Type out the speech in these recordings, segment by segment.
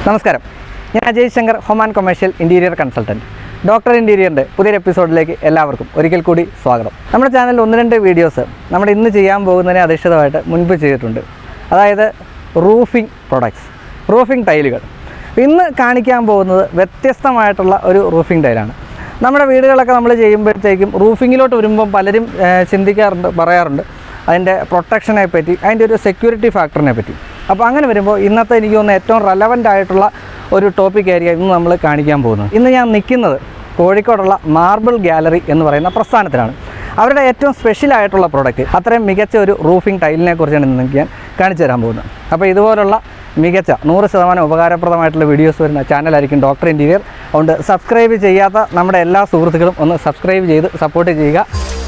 നമസ്കാരം ഞാൻ Ajay Shankar home and commercial interior consultant doctor ഇൻറ്റീരിയറിൻ്റെ പുതിയൊരു എപ്പിസോഡിലേക്ക് എല്ലാവർക്കും ഒരിക്കൽ കൂടി സ്വാഗതം നമ്മുടെ ചാനലിൽ ഒന്ന് രണ്ട് വീഡിയോസ് നമ്മുടെ ഇന്ന് ചെയ്യാൻ പോകുന്നതിനെ അധിഷ്ഠിതമായിട്ട് മുൻപ് ചെയ്തിട്ടുണ്ട് അതായത് റൂഫിംഗ് പ്രൊഡക്ട്സ് റൂഫിംഗ് ടൈലുകൾ ഇന്ന് കാണിക്കാൻ പോകുന്നത് വ്യത്യസ്തമായിട്ടുള്ള ഒരു റൂഫിംഗ് ടൈലാണ് നമ്മുടെ വീടുകളൊക്കെ നമ്മൾ ചെയ്യുമ്പോഴത്തേക്കും റൂഫിങ്ങിലോട്ട് വരുമ്പം പലരും ഏഹ്, ചിന്തിക്കാറുണ്ട് പറയാറുണ്ട് അതിൻ്റെ പ്രൊട്ടക്ഷനെ പറ്റി അതിൻ്റെ ഒരു സെക്യൂരിറ്റി ഫാക്ടറിനെ പറ്റി അപ്പോൾ അങ്ങനെ വരുമ്പോൾ ഇന്നത്തെ എനിക്ക് തോന്നുന്ന ഏറ്റവും റെലവൻ്റ് ആയിട്ടുള്ള ഒരു ടോപ്പിക് ആയിരിക്കും ഇന്ന് നമ്മൾ കാണിക്കാൻ പോകുന്നത് ഇന്ന് ഞാൻ നിൽക്കുന്നത് കോഴിക്കോടുള്ള മാർബിൾ ഗാലറി എന്ന് പറയുന്ന പ്രസ്ഥാനത്തിലാണ് അവരുടെ ഏറ്റവും സ്പെഷ്യൽ ആയിട്ടുള്ള പ്രോഡക്റ്റ് അത്രയും മികച്ച ഒരു റൂഫിംഗ് ടൈലിനെ കുറിച്ചാണ് ഇന്ന് നിങ്ങൾക്ക് ഞാൻ കാണിച്ചു തരാൻ പോകുന്നത് അപ്പോൾ ഇതുപോലുള്ള മികച്ച നൂറ് ശതമാനം ഉപകാരപ്രദമായിട്ടുള്ള വീഡിയോസ് വരുന്ന ചാനലായിരിക്കും ഡോക്ടർ ഇൻറ്റീരിയർ അതുകൊണ്ട് സബ്സ്ക്രൈബ് ചെയ്യാത്ത നമ്മുടെ എല്ലാ സുഹൃത്തുക്കളും ഒന്ന് സബ്സ്ക്രൈബ് ചെയ്ത് സപ്പോർട്ട് ചെയ്യുക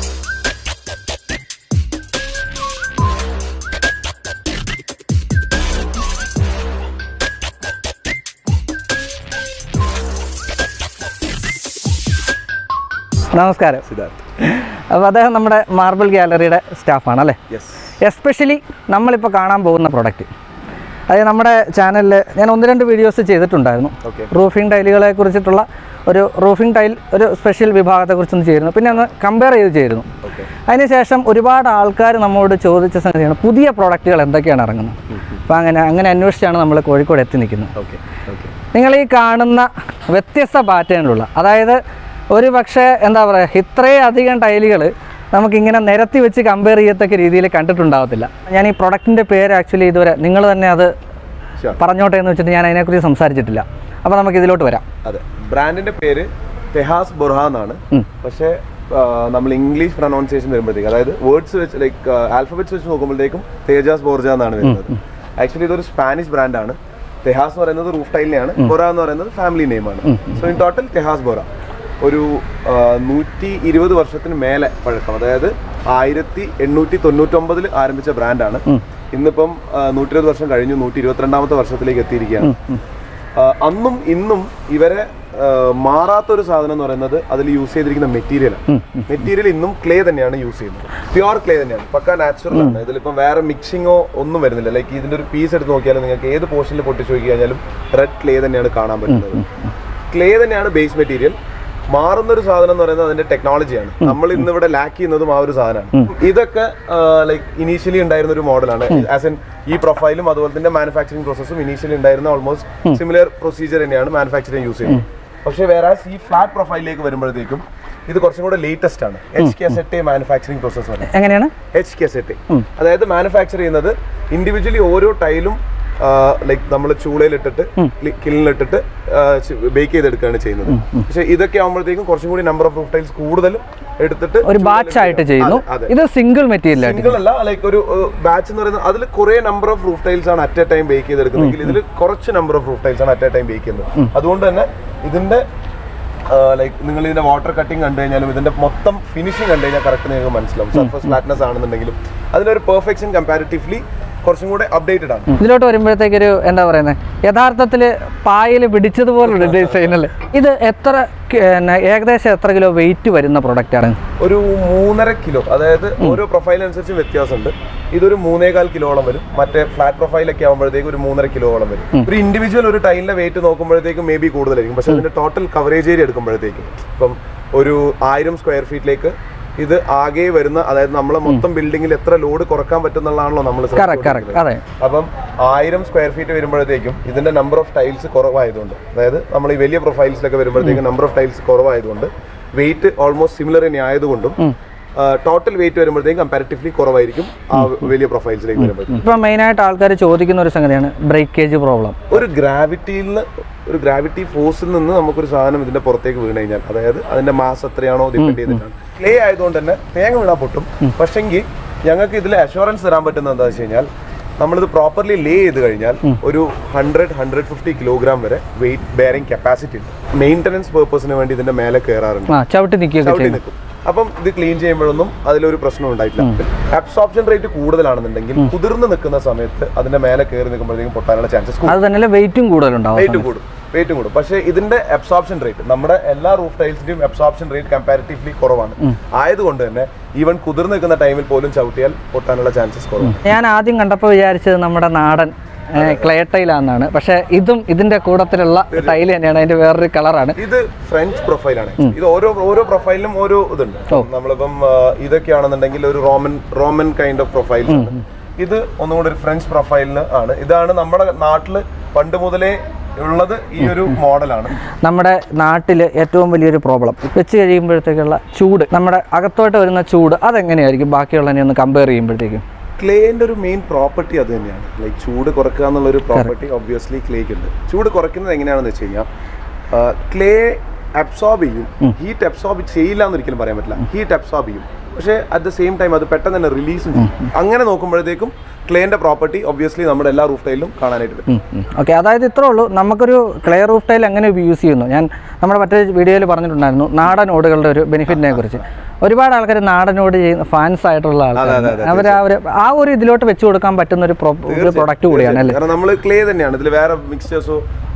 നമസ്കാരം സിദ്ധാർത്ഥ് അപ്പോൾ അദ്ദേഹം നമ്മുടെ മാർബിൾ ഗാലറിയുടെ സ്റ്റാഫാണ് അല്ലേ യെസ് എസ്പെഷ്യലി നമ്മളിപ്പോൾ കാണാൻ പോകുന്ന പ്രൊഡക്റ്റ് അതായത് നമ്മുടെ ചാനലിൽ ഞാൻ ഒന്ന് രണ്ട് വീഡിയോസ് ചെയ്തിട്ടുണ്ടായിരുന്നു ഓക്കെ റൂഫിംഗ് ടൈലുകളെ കുറിച്ചിട്ടുള്ള ഒരു റൂഫിംഗ് ടൈൽ ഒരു സ്പെഷ്യൽ വിഭാഗത്തെക്കുറിച്ചൊന്ന് ചെയ്യുന്നു പിന്നെ ഒന്ന് കമ്പയർ ചെയ്ത് ചെയ്യുന്നു ഓക്കെ അതിനുശേഷം ഒരുപാട് ആൾക്കാർ നമ്മോട് ചോദിച്ച സംഗതിയാണ് പുതിയ പ്രോഡക്റ്റുകൾ എന്തൊക്കെയാണ് ഇറങ്ങുന്നത് അപ്പോൾ അങ്ങനെ അങ്ങനെ അന്വേഷിച്ചാണ് നമ്മൾ കോഴിക്കോട് എത്തി നിൽക്കുന്നത് ഓക്കെ ഓക്കെ നിങ്ങൾ ഈ കാണുന്ന വ്യത്യസ്ത പാറ്റേണിലുള്ള അതായത് ഒരു പക്ഷേ എന്താ പറയുക ഇത്രയും അധികം ടൈലുകൾ നമുക്കിങ്ങനെ നിരത്തി വെച്ച് കമ്പയർ ചെയ്യത്തക്ക രീതിയിൽ കണ്ടിട്ടുണ്ടാവത്തില്ല ഞാൻ ഈ പ്രൊഡക്റ്റിൻ്റെ പേര് ആക്ച്വലി ഇതുവരെ നിങ്ങൾ തന്നെ അത് ഷുവർ പറഞ്ഞോട്ടെ എന്ന് വെച്ചിട്ട് ഞാൻ അതിനെക്കുറിച്ച് സംസാരിച്ചിട്ടില്ല അപ്പോൾ നമുക്ക് ഇതിലോട്ട് വരാം അതെ ബ്രാൻഡിന്റെ പേര് തെഹാസ് ബൊർഹ എന്നാണ് ഉം. പക്ഷേ ആ, നമ്മൾ ഇംഗ്ലീഷ് പ്രൊനൗൺസിയേഷൻ വരുമ്പോഴത്തേക്ക് അതായത് വേർഡ്സ് വെച്ച് ലൈക്ക് ആൽഫബറ്റ്സ് വെച്ച് നോക്കുമ്പോഴത്തേക്കും തേജാസ് ബോർജ എന്നാണ് വരുന്നത് ആക്ച്വലി ഇതൊരു സ്പാനിഷ് ബ്രാൻഡാണ് തെഹാസ് എന്ന് പറയുന്നത് റൂഫ് ടൈലിനെയാണ് ബൊറ എന്ന് പറയുന്നത് ഫാമിലി നെയിമാണ് so in total Tejas Borja ഒരു ആ, നൂറ്റി ഇരുപത് വർഷത്തിന് മേലെ പഴക്കം അതായത് ആയിരത്തി എണ്ണൂറ്റി തൊണ്ണൂറ്റൊമ്പതിൽ ആരംഭിച്ച ബ്രാൻഡാണ് ഇന്നിപ്പം നൂറ്റി ഇരുപത് വർഷം കഴിഞ്ഞു നൂറ്റി ഇരുപത്തിരണ്ടാമത്തെ വർഷത്തിലേക്ക് എത്തിയിരിക്കുകയാണ് ആ, അന്നും ഇന്നും ഇവരെ ആ, മാറാത്തൊരു സാധനം എന്ന് പറയുന്നത് അതിൽ യൂസ് ചെയ്തിരിക്കുന്ന മെറ്റീരിയൽ മെറ്റീരിയൽ ഇന്നും ക്ലേ തന്നെയാണ് യൂസ് ചെയ്യുന്നത് പ്യുവർ ക്ലേ തന്നെയാണ് പക്ക നാച്ചുറൽ ആണ് ഇതിലിപ്പം വേറെ മിക്സിങ്ങോ ഒന്നും വരുന്നില്ല ലൈക്ക് ഇതിന്റെ ഒരു പീസ് എടുത്ത് നോക്കിയാലും നിങ്ങൾക്ക് ഏത് പോർഷനിൽ പൊട്ടിച്ച് നോക്കി കഴിഞ്ഞാലും റെഡ് ക്ലേ തന്നെയാണ് കാണാൻ പറ്റുന്നത് ക്ലേ തന്നെയാണ് ബേസ് മെറ്റീരിയൽ മാറുന്ന ഒരു സാധനം എന്ന് പറയുന്നത് അതിന്റെ ടെക്നോളജിയാണ് നമ്മൾ ഇന്ന് ഇവിടെ ലാക്ക് ചെയ്യുന്നതും ആ ഒരു സാധനമാണ് ഇതൊക്കെ ലൈക്ക് ഇനീഷ്യലി ഉണ്ടായിരുന്ന ഒരു മോഡലാണ് ആസ് എൻ ഈ പ്രൊഫൈലും അതുപോലെ തന്നെ മാനുഫാക്ചറിംഗ് പ്രോസസ്സും ഇനീഷ്യലി ഉണ്ടായിരുന്ന ഓൾമോസ്റ്റ് സിമിലർ പ്രൊസീജിയർ തന്നെയാണ് മാനുഫാക്ചറിംഗ് യൂസ് ചെയ്യുന്നത് പക്ഷേ വേറെ ഈ ഫ്ലാറ്റ് പ്രൊഫൈലിലേക്ക് വരുമ്പോഴത്തേക്കും ഇത് കുറച്ചും കൂടെ ലേറ്റസ്റ്റ് ആണ് H K set manufacturing process ആണ് എങ്ങനെയാണ് എച്ച് കെ സെറ്റ് അതായത് മാനുഫാക്ചർ ചെയ്യുന്നത് ഇൻഡിവിജ്വലി ഓരോ ടൈലും ലൈക്ക് നമ്മൾ ചൂളയിലിട്ടിട്ട് കില്ലിലിട്ടിട്ട് ബേക്ക് ചെയ്തെടുക്കുകയാണ് ചെയ്യുന്നത് പക്ഷേ ഇതൊക്കെ ആകുമ്പോഴത്തേക്കും കുറച്ചും കൂടി നമ്പർ ഓഫ് റൂഫ് ടൈൽസ് കൂടുതൽ എടുത്തിട്ട് ഒരു ബാച്ച് ആയിട്ട് ചെയ്യുന്നു അതെ, ഇത് സിംഗിൾ മെറ്റീരിയൽ ആയിട്ട് സിംഗിൾ അല്ല ലൈക്ക് ഒരു ബാച്ച് എന്ന് പറയുന്നത് അതിൽ കുറെ നമ്പർ ഓഫ് റൂഫ് ടൈൽസ് ആണ് അറ്റ് എ ടൈം ബേക്ക് ചെയ്തെടുക്കുന്നതെങ്കിൽ ഇതിൽ കുറച്ച് നമ്പർ ഓഫ് റൂഫ് ടൈൽസ് ആണ് അറ്റ് എ ടൈം ബേക്ക് ചെയ്യുന്നത് അതുകൊണ്ട് തന്നെ ഇതിന്റെ ലൈക്ക് നിങ്ങൾ ഇതിന്റെ വാട്ടർ കട്ടിങ് കണ്ടു കഴിഞ്ഞാലും ഇതിന്റെ മൊത്തം ഫിനിഷിംഗ് കണ്ടു കഴിഞ്ഞാൽ കറക്റ്റ് നിങ്ങൾക്ക് മനസ്സിലാവും സർഫസ് ഫ്ലാറ്റ്നസ് ആണെന്നുണ്ടെങ്കിലും അതിനൊരു പെർഫെക്ഷൻ കമ്പാരിറ്റീവ്ലി കുറച്ചും കൂടെ അപ്ഡേറ്റഡ് ആണ് ഇതിലോട്ട് വരുമ്പോഴത്തേക്കൊരു എന്താ പറയുന്നത് യഥാർത്ഥത്തിൽ പായൽ പിടിച്ചതുപോലുള്ള ഡിസൈൻ അല്ലേ ഇത് എത്ര കി- പിന്നെ ഏകദേശം എത്ര കിലോ വെയിറ്റ് വരുന്ന പ്രൊഡക്റ്റാണ് ഒരു മൂന്നര കിലോ അതായത് ഓരോ പ്രൊഫൈൽ അനുസരിച്ച് വ്യത്യാസമുണ്ട് ഇതൊരു മൂന്നേകാൽ കിലോളം വരും മറ്റേ ഫ്ലാറ്റ് പ്രൊഫൈലൊക്കെ ആകുമ്പോഴത്തേക്ക് ഒരു മൂന്നര കിലോളം വരും ഒരു ഇൻഡിവിജ്വൽ ഒരു ടൈലിന്റെ വെയിറ്റ് നോക്കുമ്പോഴത്തേക്കും മേ ബി കൂടുതലായിരിക്കും പക്ഷെ അതിന്റെ ടോട്ടൽ കവറേജ് ഏരിയ എടുക്കുമ്പോഴത്തേക്കും ഇപ്പം ഒരു ആയിരം സ്ക്വയർ ഫീറ്റിലേക്ക് ഇത് ആകെ വരുന്ന അതായത് നമ്മളെ മൊത്തം ബിൽഡിങ്ങിൽ എത്ര ലോഡ് കുറക്കാൻ പറ്റുന്നുള്ളതാണല്ലോ നമ്മൾ കറക്റ്റ് കറക്റ്റ് അതെ അപ്പം ആയിരം സ്ക്വയർ ഫീറ്റ് വരുമ്പോഴത്തേക്കും ഇതിന്റെ നമ്പർ ഓഫ് ടൈൽസ് കുറവായതുകൊണ്ട് അതായത് നമ്മൾ ഈ വലിയ പ്രൊഫൈൽസിലൊക്കെ വരുമ്പോഴത്തേക്കും നമ്പർ ഓഫ് ടൈൽസ് കുറവായതുകൊണ്ട് വെയിറ്റ് ഓൾമോസ്റ്റ് സിമിലർ തന്നെ ആയതുകൊണ്ടും ടോട്ടൽ വെയിറ്റ് വരുമ്പോഴത്തേക്കും കമ്പാരിറ്റീവ്ലി കുറവായിരിക്കും ആ വലിയ പ്രൊഫൈൽസിലേക്ക് വരുമ്പോഴത്തേക്കും ഇപ്പം മെയിനായിട്ട് ആൾക്കാർ ചോദിക്കുന്ന ഒരു സംഗതിയാണ് ബ്രേക്കേജ് പ്രോബ്ലം ഒരു ഗ്രാവിറ്റിയിൽ നിന്ന് ഒരു ഗ്രാവിറ്റി ഫോഴ്സിൽ നിന്ന് നമുക്കൊരു സാധനം ഇതിന്റെ പുറത്തേക്ക് വീണ് കഴിഞ്ഞാൽ അതായത് അതിന്റെ മാസ് എത്രയാണോ ഡിപ്പെൻഡ് ചെയ്തിട്ടാണ് ക്ലേ ആയതുകൊണ്ട് തന്നെ തേങ്ങ വീണാൽ പൊട്ടും പക്ഷെങ്കിൽ ഞങ്ങൾക്ക് ഇതിൽ അഷുറൻസ് തരാൻ പറ്റുന്നത് എന്താ വെച്ച് കഴിഞ്ഞാൽ നമ്മളിത് പ്രോപ്പർലി ലേ ചെയ്ത് കഴിഞ്ഞാൽ ഒരു ഹൺഡ്രഡ് ഹൺഡ്രഡ് ഫിഫ്റ്റി കിലോഗ്രാം വരെ വെയിറ്റ് ബെയറിംഗ് കപ്പാസിറ്റി ഉണ്ട് മെയിൻ്റനൻസ് പേർപ്പസിന് വേണ്ടി ഇതിന്റെ മേലെ കയറാറുണ്ട് ആ ചവിട്ടി നിൽക്കുകയൊക്കെ ചവിട്ടി ചെയ്യും നിൽക്കും അപ്പം ഇത് ക്ലീൻ ചെയ്യുമ്പോഴൊന്നും അതിലൊരു പ്രശ്നം ഉണ്ടായിട്ടില്ല അബ്സോർപ്ഷൻ റേറ്റ് കൂടുതലാണെന്നുണ്ടെങ്കിൽ കുതിർന്ന് നിൽക്കുന്ന സമയത്ത് അതിന്റെ മേലെ കയറി നിൽക്കുമ്പോഴത്തേക്കും പൊട്ടാനുള്ള ചാൻസസ് അത് തന്നെ വെയിറ്റും കൂടുതലുണ്ടാവും വെയിറ്റ് കൂടും വെയിറ്റും കൂടും പക്ഷേ ഇതിന്റെ അബ്സോർപ്ഷൻ റേറ്റ് നമ്മുടെ എല്ലാ റൂഫ് ടൈൽസിന്റെയും അബ്സോർപ്ഷൻ റേറ്റ് കമ്പാരിറ്റീവ്ലി കുറവാണ് ആയതുകൊണ്ട് തന്നെ ഈവൻ കുതിർന്ന് നിൽക്കുന്ന ടൈമിൽ പോലും ചവിട്ടിയാൽ പൊട്ടാനുള്ള ചാൻസസ് കുറവാണ് ഞാൻ ആദ്യം കണ്ടപ്പോൾ വിചാരിച്ചത് നമ്മുടെ നാടൻ ക്ലേ ടൈലാണെന്നാണ് പക്ഷേ ഇതും ഇതിന്റെ കൂട്ടത്തിലുള്ള ടൈൽ തന്നെയാണ് അതിന്റെ വേറൊരു കളറാണ് ഇത് ഫ്രഞ്ച് പ്രൊഫൈലാണ് ഇത് ഓരോ ഓരോ പ്രൊഫൈലിനും ഓരോ ഇതുണ്ട് നമ്മളിപ്പം ആ, ഇതൊക്കെയാണെന്നുണ്ടെങ്കിൽ ഒരു Roman Roman kind of profile ഇത് ഒന്നും കൂടി ഒരു ഫ്രഞ്ച് പ്രൊഫൈലിന് ആണ് ഇതാണ് നമ്മുടെ നാട്ടില് പണ്ട് മുതലേ ഉള്ളത് ഈ ഒരു മോഡലാണ് നമ്മുടെ നാട്ടിൽ ഏറ്റവും വലിയൊരു പ്രോബ്ലം വെച്ച് കഴിയുമ്പോഴത്തേക്കുള്ള ചൂട് നമ്മുടെ അകത്തോട്ട് വരുന്ന ചൂട് അതെങ്ങനെയായിരിക്കും ബാക്കിയുള്ളതിനെ ഒന്ന് കമ്പയർ ചെയ്യുമ്പോഴത്തേക്കും ക്ലേന്റെ ഒരു മെയിൻ പ്രോപ്പർട്ടി അത് തന്നെയാണ് ലൈക്ക് ചൂട് കുറക്കുക എന്നുള്ള ഒരു പ്രോപ്പർട്ടി ഒബ്വിയസ്ലി ക്ലേക്ക് ഉണ്ട് ചൂട് കുറയ്ക്കുന്നത് എങ്ങനെയാണെന്ന് വെച്ച് കഴിഞ്ഞാൽ ക്ലേ അബ്സോർബ് ചെയ്യും ഹീറ്റ് അബ്സോർബ് ചെയ്യില്ല എന്ന് ഒരിക്കലും പറയാൻ പറ്റില്ല ഹീറ്റ് അബ്സോർബ് ചെയ്യും പക്ഷേ അറ്റ് ദ സെയിം ടൈം അത് പെട്ടെന്ന് തന്നെ റിലീസും ചെയ്യും അങ്ങനെ നോക്കുമ്പോഴത്തേക്കും ക്ലേന്റെ പ്രോപ്പർട്ടി ഒബ്വിയസ്ലി നമ്മുടെ എല്ലാ റൂഫ് ടൈലിലും കാണാനായിട്ട് പറ്റും ഓക്കെ അതായത് ഇത്രേ ഉള്ളൂ നമുക്കൊരു ക്ലിയർ റൂഫ് ടൈൽ എങ്ങനെ യൂസ് ചെയ്യുന്നു ഞാൻ നമ്മുടെ മറ്റേ വീഡിയോയിൽ പറഞ്ഞിട്ടുണ്ടായിരുന്നു നാടൻ ഓടുകളുടെ ഒരു ബെനിഫിറ്റിനെ കുറിച്ച് ഒരുപാട് ആൾക്കാർ നാടൻ ഓട് ചെയ്യുന്ന ഫാൻസ് ആയിട്ടുള്ള ആൾക്കാർ അവർ ആ ഒരു ആ ഒരു ഇതിലോട്ട് വെച്ച് കൊടുക്കാൻ പറ്റുന്ന ഒരു pro- ഒരു പ്രൊഡക്റ്റ് കൂടിയാണ് അല്ലേ കാരണം നമ്മൾ ക്ലേ തന്നെയാണ് ഇതിൽ വേറെ മിക്സ്ചേഴ്സോ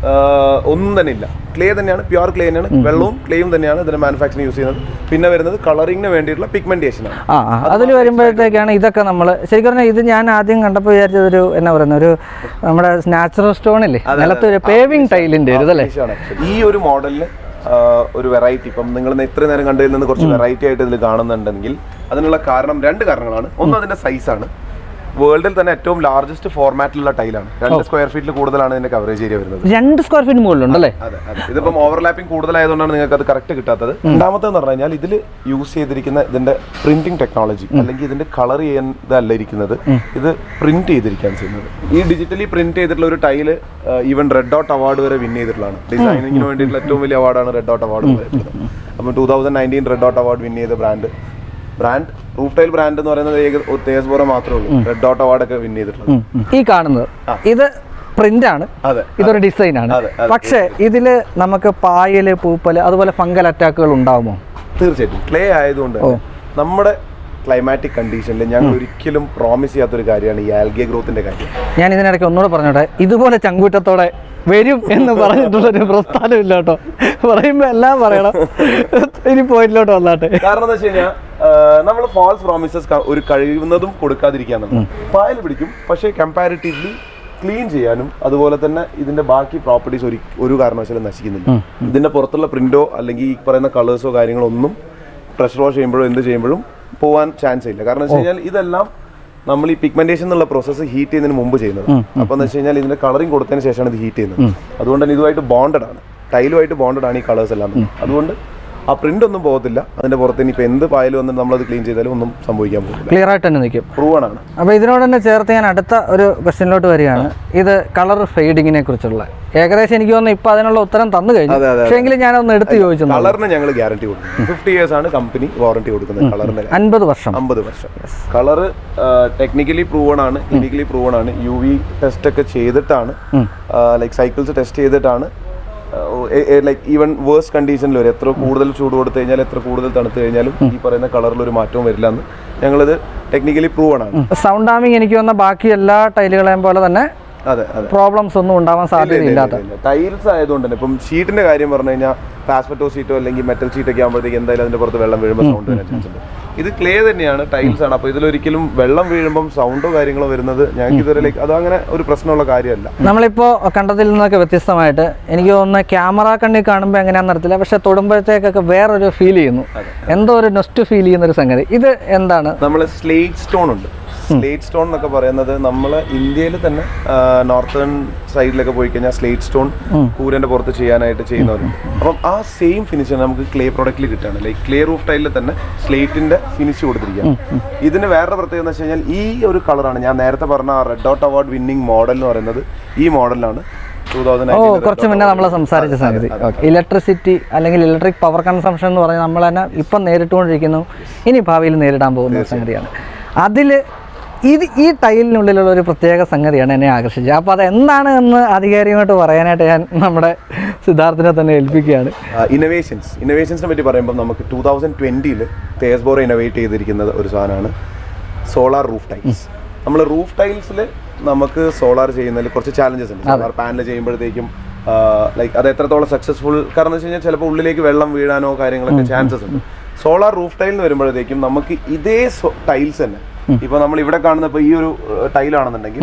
ഒന്നും തന്നെ ഇല്ല ക്ലേ തന്നെയാണ് പ്യുവർ ക്ലേ തന്നെയാണ് വെള്ളവും ക്ലേയും തന്നെയാണ് ഇതിന് മാനുഫാക്ചറിങ് യൂസ് ചെയ്യുന്നത് പിന്നെ വരുന്നത് കളറിങ്ങിന് വേണ്ടിയിട്ടുള്ള പിഗ്മെന്റേഷൻ ആണ് ആ അതിൽ വരുമ്പോഴത്തേക്കാണ് ഇതൊക്കെ നമ്മൾ ശരിക്കും പറഞ്ഞാൽ ഇത് ഞാൻ ആദ്യം കണ്ടപ്പോൾ വിചാരിച്ചത് ഒരു എന്നാ പറയുന്ന ഒരു നമ്മുടെ നാച്ചുറൽ സ്റ്റോൺ ഇല്ലേ നിലത്ത് ഒരു പേവിങ് ടൈലിൻ്റെ ഒരു ഇതല്ലേ Finish ആണ് actually. ഈ ഒരു മോഡലിന് ഒരു വെറൈറ്റി ഇപ്പം നിങ്ങൾ ഇത്ര നേരം കണ്ടതിൽ നിന്ന് കുറച്ച് വെറൈറ്റി ആയിട്ട് ഇതിൽ കാണുന്നുണ്ടെങ്കിൽ അതിനുള്ള കാരണം രണ്ട് കാരണങ്ങളാണ് ഒന്ന് അതിന്റെ സൈസാണ് വേൾഡിൽ തന്നെ ഏറ്റവും ലാർജസ്റ്റ് ഫോർമാറ്റിലുള്ള ടൈലാണ് രണ്ട് സ്ക്വയർ ഫീറ്റിൽ കൂടുതലാണ് ഇതിന്റെ കവറേജ് ഏരിയ വരുന്നത് രണ്ട് സ്ക്വയർ ഫീറ്റ് മുകളിലുണ്ടല്ലേ അതെ അതെ ഇതിപ്പം ഓവർലാപ്പിംഗ് കൂടുതലായതുകൊണ്ടാണ് നിങ്ങൾക്ക് അത് കറക്റ്റ് കിട്ടാത്തത് രണ്ടാമത്തെന്ന് പറഞ്ഞു കഴിഞ്ഞാൽ ഇതിൽ യൂസ് ചെയ്തിരിക്കുന്ന ഇതിന്റെ പ്രിന്റിംഗ് ടെക്നോളജി അല്ലെങ്കിൽ ഇതിന്റെ കളർ ചെയ്യുന്നതല്ല ഇരിക്കുന്നത് ഇത് പ്രിന്റ് ചെയ്തിരിക്കുകയാണ് ചെയ്യുന്നത് ഈ ഡിജിറ്റലി പ്രിന്റ് ചെയ്തിട്ടുള്ള ഒരു tile even red dot award വരെ വിൻ ചെയ്തിട്ടുള്ളതാണ് ഡിസൈനിങ്ങിന് വേണ്ടിയിട്ടുള്ള ഏറ്റവും വലിയ അവാർഡാണ് റെഡ് ഡോട്ട് അവാർഡ് അപ്പം two thousand nineteen red dot award win ചെയ്ത brand brand roof tile brand എന്ന് പറയുന്നത് ഏക തേസ്ബോറ മാത്രമേ ഉള്ളൂ റെഡ് ഡോട്ട് അവാർഡ് ഒക്കെ വിൻ ചെയ്തിട്ടുള്ളത് ഈ കാണുന്നത് ഇത് പ്രിന്റ് ആണ് അതെ ഇതൊരു ഡിസൈൻ ആണ് അതെ, അതെ. പക്ഷേ ഇതില് നമുക്ക് പായല് പൂപ്പല് അതുപോലെ ഫംഗൽ അറ്റാക്കുകൾ ഉണ്ടാവുമോ തീർച്ചയായിട്ടും ക്ലേ ആയതുകൊണ്ട് തന്നെ നമ്മുടെ ക്ലൈമാറ്റിക് കണ്ടീഷനിൽ ഞങ്ങൾ ഒരിക്കലും പ്രോമിസ് ചെയ്യാത്തൊരു കാര്യമാണ് ഈ ആൽഗെ ഗ്രോത്തിന്റെ കാര്യം ഞാൻ ഇതിനിടയ്ക്ക് ഒന്നുകൂടെ പറഞ്ഞോട്ടെ ഇതുപോലെ ചങ്കൂറ്റത്തോടെ വരും എന്ന് പറഞ്ഞിട്ടുള്ളൊരു പ്രസ്ഥാനം ഇല്ല കേട്ടോ പറയുമ്പോ എല്ലാം പറയണം ഇനി പോയിന്റിലോട്ട് വന്നാട്ടെ കാരണം എന്താ വെച്ച് കഴിഞ്ഞാൽ നമ്മൾ ഫാൾസ് പ്രോമിസസ് ഒരു കഴിയുന്നതും കൊടുക്കാതിരിക്കാന്നുള്ളത് പായൽ പിടിക്കും പക്ഷേ കമ്പാരിറ്റീവ്ലി ക്ലീൻ ചെയ്യാനും അതുപോലെ തന്നെ ഇതിന്റെ ബാക്കി പ്രോപ്പർട്ടീസ് ഒരു ഒരു കാരണവശാലും നശിക്കുന്നില്ല ഇതിന്റെ പുറത്തുള്ള പ്രിന്റോ അല്ലെങ്കിൽ ഈ പറയുന്ന കളേഴ്സോ കാര്യങ്ങളോ ഒന്നും പ്രഷർ വാഷ് ചെയ്യുമ്പോഴും എന്ത് ചെയ്യുമ്പോഴും പോകാൻ ചാൻസ് ഇല്ല കാരണം വെച്ച് കഴിഞ്ഞാൽ ഇതെല്ലാം നമ്മൾ ഈ പിഗ്മെന്റേഷൻ എന്നുള്ള പ്രോസസ്സ് ഹീറ്റ് ചെയ്യുന്നതിന് മുമ്പ് ചെയ്യുന്നത് അപ്പൊ എന്ന് വെച്ച് കഴിഞ്ഞാൽ ഇതിന്റെ കളറിംഗ് കൊടുത്തതിന് ശേഷമാണ് ഇത് ഹീറ്റ് ചെയ്യുന്നത് അതുകൊണ്ട് തന്നെ ഇതുമായിട്ട് ബോണ്ടഡ് ആണ് ടൈലുമായിട്ട് ബോണ്ടഡ് ആണ് ഈ കളേഴ്സ് എല്ലാം അതുകൊണ്ട് ആ പ്രിന്റ് ഒന്നും പോകത്തില്ല അതിന്റെ പുറത്ത് ഇനി ഇപ്പൊ എന്ത് പായലും വന്ന് നമ്മളത് ക്ലീൻ ചെയ്താലും ഒന്നും സംഭവിക്കാൻ പോകുന്നില്ല ക്ലിയർ ആയിട്ട് തന്നെ നിൽക്കും പ്രൂവൺ ആണ് അപ്പോൾ ഇതിനോട് തന്നെ ചേർത്ത് ഞാൻ അടുത്ത ഒരു ക്വസ്റ്റ്യനിലോട്ട് വരികയാണ് ഇത് കളർ ഫെയ്ഡിങ്ങിനെ കുറിച്ചുള്ള ഏകദേശം എനിക്ക് തോന്നുന്നു ഇപ്പൊ അതിനുള്ള ഉത്തരം തന്നു കഴിഞ്ഞു അതെ, അതെ, പക്ഷേ എങ്കിലും ഞാനൊന്ന് എടുത്ത് ചോദിച്ചു കളറിന് ഞങ്ങൾ ഗ്യാരണ്ടി കൊടുക്കും ഫിഫ്റ്റി ഇയേഴ്സ് ആണ് കമ്പനി വാറണ്ടി കൊടുക്കുന്നത് കളറിന്റെ അൻപത് വർഷം അമ്പത് വർഷം കളറ് ടെക്നിക്കലി പ്രൂവൺ ആണ് ക്ലിനിക്കലി പ്രൂവൺ ആണ് യു വി ടെസ്റ്റ് ഒക്കെ ചെയ്തിട്ടാണ് ലൈക്ക് സൈക്കിൾസ് ടെസ്റ്റ് ചെയ്തിട്ടാണ് ലൈക്ക് ഈവൻ വേഴ്സ് കണ്ടീഷനിൽ വരെ എത്ര കൂടുതൽ ചൂട് കൊടുത്തു കഴിഞ്ഞാൽ എത്ര കൂടുതൽ തണുത്ത് കഴിഞ്ഞാലും ഈ പറയുന്ന കളറിൽ ഒരു മാറ്റവും വരില്ല എന്ന് ഞങ്ങളിത് ടെക്നിക്കലി പ്രൂവൺ ആണ് സൗണ്ട് ഡാമിങ് എനിക്ക് വന്ന ബാക്കി എല്ലാ ടൈലുകളെയും പോലെ തന്നെ അതെ അതെ പ്രോബ്ലംസ് ഒന്നും ഉണ്ടാവാൻ സാധ്യതയില്ലാത്ത ടൈൽസ് ആയതുകൊണ്ട് തന്നെ ഇപ്പം ഷീറ്റിന്റെ കാര്യം പറഞ്ഞു കഴിഞ്ഞാൽ പാസ്പെറ്റോ ഷീറ്റോ അല്ലെങ്കിൽ മെറ്റൽ ഷീറ്റ് ഒക്കെ ആകുമ്പോഴത്തേക്ക് എന്തായാലും അതിന്റെ പുറത്ത് വെള്ളം വീഴുമ്പോൾ സൗണ്ട് വരാൻ ചാൻസ് ഉണ്ട് ഇത് ക്ലേ തന്നെയാണ് ടൈൽസ് ആണ് അപ്പോൾ ഇതിലൊരിക്കലും വെള്ളം വീഴുമ്പം സൗണ്ടോ കാര്യങ്ങളോ വരുന്നത് ഞങ്ങൾക്ക് ഇതുവരെ ലൈക്ക് അതങ്ങനെ ഒരു പ്രശ്നമുള്ള കാര്യമല്ല നമ്മളിപ്പോൾ കണ്ടതിൽ നിന്നൊക്കെ വ്യത്യസ്തമായിട്ട് എനിക്ക് തോന്നുന്ന ക്യാമറ കണ്ണിൽ കാണുമ്പോൾ എങ്ങനെയാണെന്ന് അറിയത്തില്ല പക്ഷെ തൊടുമ്പോഴത്തേക്കൊക്കെ വേറൊരു ഫീൽ ചെയ്യുന്നു എന്തോ ഒരു നെസ്റ്റ് ഫീൽ ചെയ്യുന്ന ഒരു സംഗതി ഇത് എന്താണ് നമ്മൾ സ്ലേറ്റ് സ്റ്റോൺ ഉണ്ട് സ്ലേറ്റ് സ്റ്റോൺ എന്നൊക്കെ പറയുന്നത് നമ്മൾ ഇന്ത്യയിൽ തന്നെ നോർത്തേൺ സൈഡിലൊക്കെ പോയി കഴിഞ്ഞാൽ സ്ലേറ്റ് സ്റ്റോൺ കൂരന്റെ പുറത്ത് ചെയ്യാനായിട്ട് ചെയ്യുന്നവരുണ്ട് അപ്പം ആ സെയിം ഫിനിഷ് നമുക്ക് ക്ലേ പ്രൊഡക്റ്റിൽ കിട്ടുകയാണ് ലൈക്ക് ക്ലേ റൂഫ് ടൈലിൽ തന്നെ സ്ലേറ്റിന്റെ ഫിനിഷ് കൊടുത്തിരിക്കുകയാണ് ഇതിന് വേറെ പ്രത്യേകത എന്ന് വെച്ച് കഴിഞ്ഞാൽ ഈ ഒരു കളറാണ് ഞാൻ നേരത്തെ പറഞ്ഞ red dot award winning model എന്ന് പറയുന്നത് ഈ മോഡലിലാണ് ടൂ തൗസൻഡ് ഓ കുറച്ച് മുന്നേ നമ്മൾ സംസാരിച്ച സംഗതി ഇലക്ട്രിസിറ്റി അല്ലെങ്കിൽ ഇലക്ട്രിക് പവർ കൺസംഷൻ എന്ന് പറഞ്ഞാൽ നമ്മൾ തന്നെ ഇപ്പം നേരിട്ടുകൊണ്ടിരിക്കുന്നു ഇനി ഭാവിയിൽ നേരിടാൻ പോകുന്ന ഒരു സംഗതിയാണ് അതിൽ ഇത് ഈ ടൈലിനുള്ളിലുള്ള ഒരു പ്രത്യേക സംഗതിയാണ് എന്നെ ആകർഷിച്ചത് അപ്പോൾ അത് എന്താണ് എന്ന് ആധികാരികമായിട്ട് പറയാനായിട്ട് ഞാൻ നമ്മുടെ സിദ്ധാർത്ഥിനെ തന്നെ ഏൽപ്പിക്കുകയാണ് ഇന്നോവേഷൻസ് ഇന്നോവേഷൻസിനെ പറ്റി പറയുമ്പോൾ നമുക്ക് ടൂ തൗസൻഡ് ട്വൻറ്റിയിൽ തേസ്ബോറ ഇന്നോവേറ്റ് ചെയ്തിരിക്കുന്നത് ഒരു സാധനമാണ് സോളാർ റൂഫ് ടൈൽസ് നമ്മൾ റൂഫ് ടൈൽസിൽ നമുക്ക് സോളാർ ചെയ്യുന്നതിൽ കുറച്ച് ചാലഞ്ചസ് ഉണ്ട് സോളാർ പാനൽ ചെയ്യുമ്പോഴത്തേക്കും ലൈക്ക് അത് എത്രത്തോളം സക്സസ്ഫുൾ കാരണം എന്ന് വെച്ച് കഴിഞ്ഞാൽ ചിലപ്പോൾ ഉള്ളിലേക്ക് വെള്ളം വീഴാനോ കാര്യങ്ങളൊക്കെ ചാൻസസ് ഉണ്ട് സോളാർ റൂഫ് ടൈൽ എന്ന് വരുമ്പോഴത്തേക്കും നമുക്ക് ഇതേ ടൈൽസ് തന്നെ ഇപ്പോൾ നമ്മൾ ഇവിടെ കാണുന്ന ഇപ്പോൾ ഈ ഒരു ടൈലാണെന്നുണ്ടെങ്കിൽ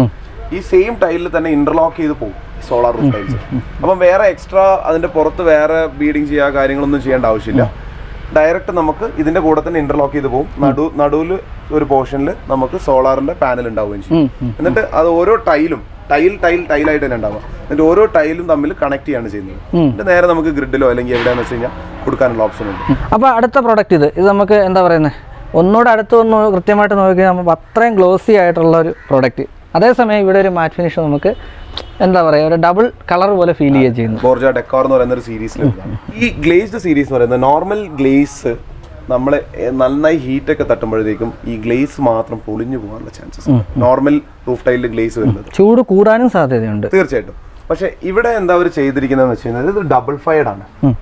ഈ സെയിം ടൈലിൽ തന്നെ ഇന്റർലോക്ക് ചെയ്ത് പോകും സോളാർ റൂഫ് ടൈൽസ് അപ്പം വേറെ എക്സ്ട്രാ അതിന്റെ പുറത്ത് വേറെ ബീഡിങ് ചെയ്യുക കാര്യങ്ങളൊന്നും ചെയ്യേണ്ട ആവശ്യമില്ല ഡയറക്റ്റ് നമുക്ക് ഇതിന്റെ കൂടെ തന്നെ ഇന്റർലോക്ക് ചെയ്ത് പോകും നടു നടുവിൽ ഒരു പോർഷനിൽ നമുക്ക് സോളാറിന്റെ പാനൽ ഉണ്ടാവുകയും ചെയ്യും എന്നിട്ട് അത് ഓരോ ടൈലും ടൈൽ ടൈൽ ടൈലായിട്ട് തന്നെ ഉണ്ടാവുക എന്നിട്ട് ഓരോ ടൈലും തമ്മിൽ കണക്ട് ചെയ്യാണ് ചെയ്യുന്നത് എന്നിട്ട് നേരെ നമുക്ക് ഗ്രിഡിലോ അല്ലെങ്കിൽ എവിടെയാണെന്ന് വെച്ച് കഴിഞ്ഞാൽ കൊടുക്കാനുള്ള ഓപ്ഷൻ ഉണ്ട് അപ്പോൾ അടുത്ത പ്രോഡക്റ്റ് ഇത് ഇത് നമുക്ക് എന്താ പറയുന്നത് ഒന്നുകൂടെ അടുത്ത് ഒന്ന് കൃത്യമായിട്ട് നോക്കി നമ്മൾ അത്രയും ഗ്ലോസി ആയിട്ടുള്ള ഒരു പ്രോഡക്റ്റ് അതേസമയം ഇവിടെ ഒരു മാറ്റ് ഫിനിഷ് നമുക്ക് എന്താ പറയുക ഒരു ഡബിൾ കളർ പോലെ ഫീൽ ചെയ്യുക ചെയ്യുന്നു ബോർജ ഡെക്കോർ എന്ന് പറയുന്ന ഒരു സീരീസിൽ ഈ ഗ്ലേസ്ഡ് സീരീസ് എന്ന് പറയുന്നത് നോർമൽ ഗ്ലേസ് നമ്മളെ എ, നന്നായി ഹീറ്റ് ഒക്കെ തട്ടുമ്പോഴത്തേക്കും ഈ ഗ്ലേസ് മാത്രം പൊളിഞ്ഞു പോകാനുള്ള ചാൻസസ് നോർമൽ റൂഫ് ടൈലിൽ ഗ്ലേസ് വരുന്നത് ചൂട് കൂടാനും സാധ്യതയുണ്ട് തീർച്ചയായിട്ടും പക്ഷെ ഇവിടെ എന്താ അവർ ചെയ്തിരിക്കുന്നതെന്ന് വെച്ച് കഴിഞ്ഞാൽ ഇത് ഡബിൾ ഫയർഡ് ആണ് ഉം.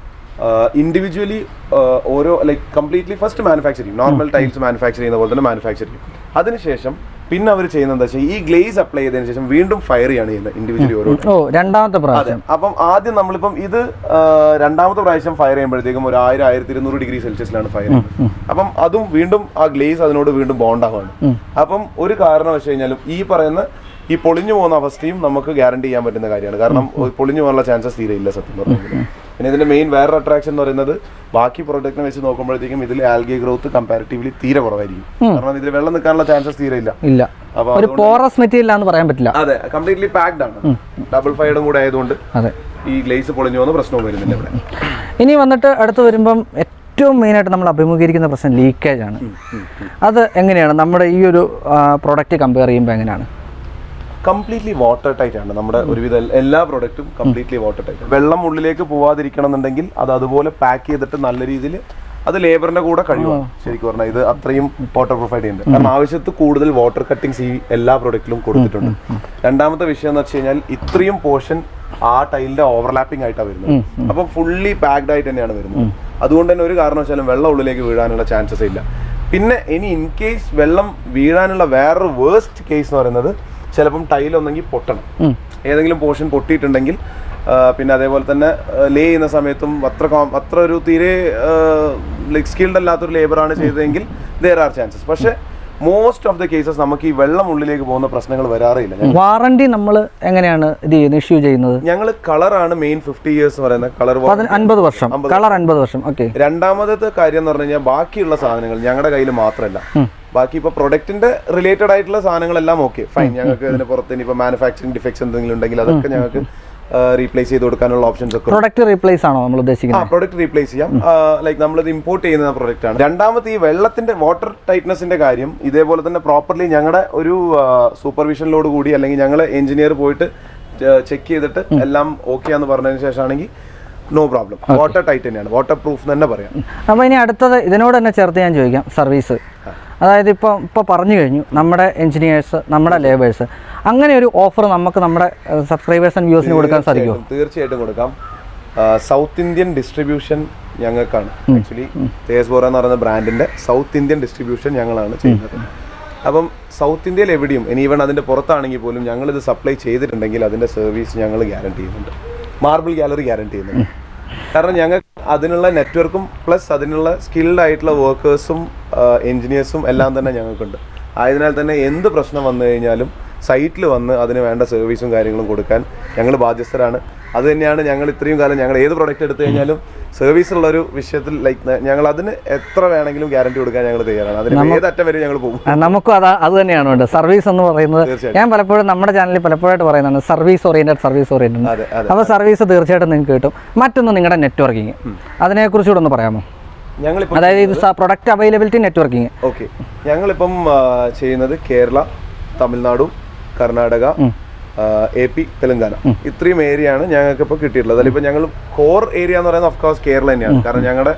ഇൻഡിവിജ്വലി ഓരോ ലൈക്ക് കംപ്ലീറ്റ്ലി ഫസ്റ്റ് മാനുഫാക്ചർ ചെയ്യും നോർമൽ ടൈൽസ് മാനുഫാക്ചർ ചെയ്യുന്ന പോലെ തന്നെ മാനുഫാക്ചർ ചെയ്യും അതിനുശേഷം പിന്നെ അവർ ചെയ്യുന്നത് എന്താ വെച്ചാൽ ഈ ഗ്ലേസ് അപ്ലൈ ചെയ്തതിന് ശേഷം വീണ്ടും ഫയർ ചെയ്യാണ് ചെയ്യുന്നത് ഇൻഡിവിജ്വലി ഓരോ ഓ രണ്ടാമത്തെ അതെ പ്രാവശ്യം അപ്പം ആദ്യം നമ്മളിപ്പം ഇത് ആ, രണ്ടാമത്തെ പ്രാവശ്യം ഫയർ ചെയ്യുമ്പോഴത്തേക്കും ഒരു ആയിരം ആയിരത്തി ഇരുന്നൂറ് ഡിഗ്രി സെൽഷ്യസിലാണ് ഫയർ ചെയ്യുന്നത് അപ്പം അതും വീണ്ടും ആ ഗ്ലേസ് അതിനോട് വീണ്ടും ബോണ്ട് ആവുകയാണ് അപ്പം ഒരു കാരണം വെച്ച് കഴിഞ്ഞാലും ഈ പറയുന്ന ഈ പൊളിഞ്ഞു പോകുന്ന അവസ്ഥയും നമുക്ക് ഗ്യാരണ്ടി ചെയ്യാൻ പറ്റുന്ന കാര്യമാണ് കാരണം ഒരു പൊളിഞ്ഞു പോകാനുള്ള ചാൻസസ് തീരെ ഇല്ല സത്യം പറഞ്ഞാൽ പിന്നെ ഇതിന്റെ മെയിൻ വേറൊരു അട്രാക്ഷൻ എന്ന് പറയുന്നത് ബാക്കി പ്രൊഡക്റ്റിനെ വെച്ച് നോക്കുമ്പോഴത്തേക്കും ഇതിൽ ആൽഗെ ഗ്രോത്ത് കമ്പാരിറ്റീവ്ലി തീരെ കുറവായിരിക്കും കാരണം ഇതിൽ വെള്ളം നിൽക്കാനുള്ള ചാൻസസ് തീരെ ഇല്ല ഇല്ല അപ്പൊ ഒരു പോറസ് മെറ്റീരിയൽ ആണെന്ന് പറയാൻ പറ്റില്ല അതെ കംപ്ലീറ്റ്ലി പാക്ഡ് ആണ് ഡബിൾ ഫൈഡും കൂടെ ആയതുകൊണ്ട് അതെ ഈ ഗ്ലേസ് പൊളിഞ്ഞു പോകുന്ന പ്രശ്നവും വരുന്നില്ല ഇവിടെ ഇനി വന്നിട്ട് അടുത്ത് വരുമ്പം ഏറ്റവും മെയിനായിട്ട് നമ്മൾ അഭിമുഖീകരിക്കുന്ന പ്രശ്നം ലീക്കേജ് ആണ് അത് എങ്ങനെയാണ് നമ്മുടെ ഈ ഒരു പ്രോഡക്റ്റ് കമ്പയർ ചെയ്യുമ്പോൾ എങ്ങനെയാണ് കംപ്ലീറ്റ്ലി വാട്ടർ ടൈറ്റ് ആണ് നമ്മുടെ ഒരുവിധ എൽ- എല്ലാ പ്രൊഡക്റ്റും കംപ്ലീറ്റ്ലി വാട്ടർ ടൈറ്റ് വെള്ളം ഉള്ളിലേക്ക് പോവാതിരിക്കണം എന്നുണ്ടെങ്കിൽ അത് അതുപോലെ പാക്ക് ചെയ്തിട്ട് നല്ല രീതിയിൽ അത് ലേബറിന്റെ കൂടെ കഴിയുമോ ശരിക്കും പറഞ്ഞാൽ ഇത് അത്രയും വാട്ടർ പ്രൂഫ് ഉണ്ട് കാരണം ആവശ്യത്ത് കൂടുതൽ വാട്ടർ കട്ടിങ്സ് ഈ എല്ലാ പ്രൊഡക്റ്റിലും കൊടുത്തിട്ടുണ്ട് രണ്ടാമത്തെ വിഷയം എന്ന് വെച്ച് കഴിഞ്ഞാൽ ഇത്രയും പോർഷൻ ആ ടൈലിന്റെ ഓവർലാപ്പിംഗ് ആയിട്ടാണ് വരുന്നത് അപ്പം ഫുള്ളി പാക്ഡ് ആയിട്ട് തന്നെയാണ് വരുന്നത് അതുകൊണ്ട് തന്നെ ഒരു കാരണവശാലും വെള്ളം ഉള്ളിലേക്ക് വീഴാനുള്ള ചാൻസസ് ഇല്ല പിന്നെ ഇനി ഇൻ കേസ് വെള്ളം വീഴാനുള്ള വേറൊരു വേസ്റ്റ് കേസ് എന്ന് പറയുന്നത് ചിലപ്പം ടൈൽ ഒന്നെങ്കിൽ പൊട്ടണം ഉം. ഏതെങ്കിലും പോർഷൻ പൊട്ടിയിട്ടുണ്ടെങ്കിൽ ആ, പിന്നെ അതേപോലെ തന്നെ ലേ ചെയ്യുന്ന സമയത്തും അത്ര കോം- അത്ര ഒരു തീരെ ലൈക് സ്കിൽഡ് അല്ലാത്തൊരു ലേബറാണ് ചെയ്തതെങ്കിൽ ദർ ആർ ചാൻസസ് പക്ഷേ മോസ്റ്റ് ഓഫ് ദ കേസസ് നമുക്ക് ഈ വെള്ളം ഉള്ളിലേക്ക് പോകുന്ന പ്രശ്നങ്ങൾ വരാറില്ല വാറണ്ടി നമ്മൾ എങ്ങനെയാണ് ഇത് ചെയ്യുന്നത് ഇഷ്യൂ ചെയ്യുന്നത് ഞങ്ങൾ കളറാണ് മെയിൻ ഫിഫ്റ്റി ഇയേഴ്സ് എന്ന് പറയുന്ന കളർ പതി- അൻപത് വർഷം കളർ അൻപത് വർഷം ഓക്കെ രണ്ടാമത്തെ കാര്യം എന്ന് പറഞ്ഞു കഴിഞ്ഞാൽ ബാക്കിയുള്ള സാധനങ്ങൾ ഞങ്ങളുടെ കയ്യിൽ മാത്രമല്ല ബാക്കി ഇപ്പൊ പ്രൊഡക്റ്റിന്റെ റിലേറ്റഡ് ആയിട്ടുള്ള സാധനങ്ങളെല്ലാം ഓക്കെ ഫൈൻ ഞങ്ങൾക്ക് ഇതിന് പുറത്ത് ഇനിയിപ്പോ മാനുഫാക്ചറിംഗ് ഡിഫക്ട്സ് എന്തെങ്കിലും ഉണ്ടെങ്കിൽ അതൊക്കെ ഞങ്ങൾക്ക് റീപ്ലേസ് ചെയ്ത് കൊടുക്കാനുള്ള ഓപ്ഷൻസ് ഒക്കെ പ്രൊഡക്റ്റ് റീപ്ലേസ് ആണോ നമ്മൾ ആ ഉദ്ദേശിക്കുന്നത് പ്രൊഡക്റ്റ് റീപ്ലേസ് ചെയ്യാം ലൈക്ക് നമ്മളിത് ഇമ്പോർട്ട് ചെയ്യുന്ന പ്രൊഡക്റ്റ് ആണ് രണ്ടാമത്തെ ഈ വെള്ളത്തിന്റെ വാട്ടർ ടൈറ്റ്നസിന്റെ കാര്യം ഇതേപോലെ തന്നെ പ്രോപ്പർലി ഞങ്ങളുടെ ഒരു സൂപ്പർവിഷനിലോട് കൂടി അല്ലെങ്കിൽ ഞങ്ങൾ എഞ്ചിനീയർ പോയിട്ട് ചെക്ക് ചെയ്തിട്ട് എല്ലാം ഓക്കെ ആന്ന് പറഞ്ഞതിന് ശേഷമാണെങ്കിൽ നോ പ്രോബ്ലം വാട്ടർ ടൈറ്റ് തന്നെയാണ് വാട്ടർ പ്രൂഫ് തന്നെ പറയാം അപ്പോൾ ഇനി അടുത്തത് ഇതിനോട് തന്നെ ചേർത്ത് ഞാൻ ചോദിക്കാം സർവീസ് അതായത് ഇപ്പോൾ ഇപ്പോൾ പറഞ്ഞു കഴിഞ്ഞു നമ്മുടെ എഞ്ചിനീയേഴ്സ് നമ്മുടെ ലേബേഴ്സ് അങ്ങനെ ഒരു ഓഫർ നമുക്ക് നമ്മുടെ സബ്സ്ക്രൈബേഴ്സ് ആൻഡ് വ്യൂസിന് കൊടുക്കാൻ സാധിക്കുമോ തീർച്ചയായിട്ടും- തീർച്ചയായിട്ടും കൊടുക്കാം സൗത്ത് ഇന്ത്യൻ ഡിസ്ട്രിബ്യൂഷൻ ഞങ്ങൾക്കാണ് ആക്ച്വലി തേസ്ബോറ എന്ന് പറയുന്ന ബ്രാൻഡിന്റെ സൗത്ത് ഇന്ത്യൻ ഡിസ്ട്രിബ്യൂഷൻ ഞങ്ങളാണ് ചെയ്യുന്നത് അപ്പം സൗത്ത് ഇന്ത്യയിൽ എവിടെയും ഇനി ഈവൻ അതിന്റെ പുറത്താണെങ്കിൽ പോലും ഞങ്ങൾ ഇത് സപ്ലൈ ചെയ്തിട്ടുണ്ടെങ്കിൽ അതിന്റെ സർവീസ് ഞങ്ങൾ ഗ്യാരണ്ടി ചെയ്യുന്നുണ്ട് മാർബിൾ ഗാലറി ഗ്യാരണ്ടി ചെയ്യുന്നുണ്ട് കാരണം ഞങ്ങൾ അതിനുള്ള നെറ്റ്വർക്കും പ്ലസ് അതിനുള്ള സ്കിൽഡ് ആയിട്ടുള്ള വർക്കേഴ്സും എഞ്ചിനീയേഴ്സും എല്ലാം തന്നെ ഞങ്ങൾക്കുണ്ട് ആയതിനാൽ തന്നെ എന്ത് പ്രശ്നം വന്നു കഴിഞ്ഞാലും സൈറ്റിൽ വന്ന് അതിന് വേണ്ട സർവീസും കാര്യങ്ങളും കൊടുക്കാൻ ഞങ്ങൾ ബാധ്യസ്ഥരാണ് അത് തന്നെയാണ് ഞങ്ങൾ ഇത്രയും കാലം ഞങ്ങൾ ഏത് പ്രൊഡക്റ്റ് എടുത്തു കഴിഞ്ഞാലും സർവീസ് ഉള്ള ഒരു വിഷയത്തിൽ ലൈക്ക് ഞങ്ങൾ അതിന് എത്ര വേണമെങ്കിലും ഗ്യാരണ്ടി കൊടുക്കാൻ ഞങ്ങൾ തയ്യാറാണ് അതിന് ഏതറ്റം വരെ ഞങ്ങൾ പോകും ആ, നമുക്കും അതാ അത് തന്നെയാണ് വേണ്ടത് സർവീസ് എന്ന് പറയുന്നത് തീർച്ചയായിട്ടും. ഞാൻ പലപ്പോഴും നമ്മുടെ ചാനലിൽ പലപ്പോഴായിട്ട് പറയുന്നതാണ് സർവീസ് ഓറിയൻറ്റഡ് സർവീസ് ഓറിയൻറ്റഡ് അതെ അതെ അപ്പോൾ സർവീസ് തീർച്ചയായിട്ടും നിങ്ങൾക്ക് കിട്ടും മറ്റൊന്ന് നിങ്ങളുടെ നെറ്റ്വർക്കിംഗ് അതിനെക്കുറിച്ച് കൂടെ ഒന്ന് പറയാമോ ഞങ്ങളിപ്പോൾ അതായത് ഇത് പ്രൊഡക്റ്റ് അവൈലബിലിറ്റി നെറ്റ്വർക്കിംഗ് ഓക്കെ ഞങ്ങളിപ്പം ആ, ചെയ്യുന്നത് കേരള തമിഴ്നാടു കർണാടക എ പി തെലങ്കാന ഇത്രയും ഏരിയ ആണ് ഞങ്ങൾക്ക് ഇപ്പോൾ കിട്ടിയിട്ടുള്ളത് അതിലിപ്പോൾ ഞങ്ങൾ കോർ ഏരിയ എന്ന് പറയുന്നത് ഓഫ് കോഴ്സ് കേരള തന്നെയാണ് കാരണം ഞങ്ങളുടെ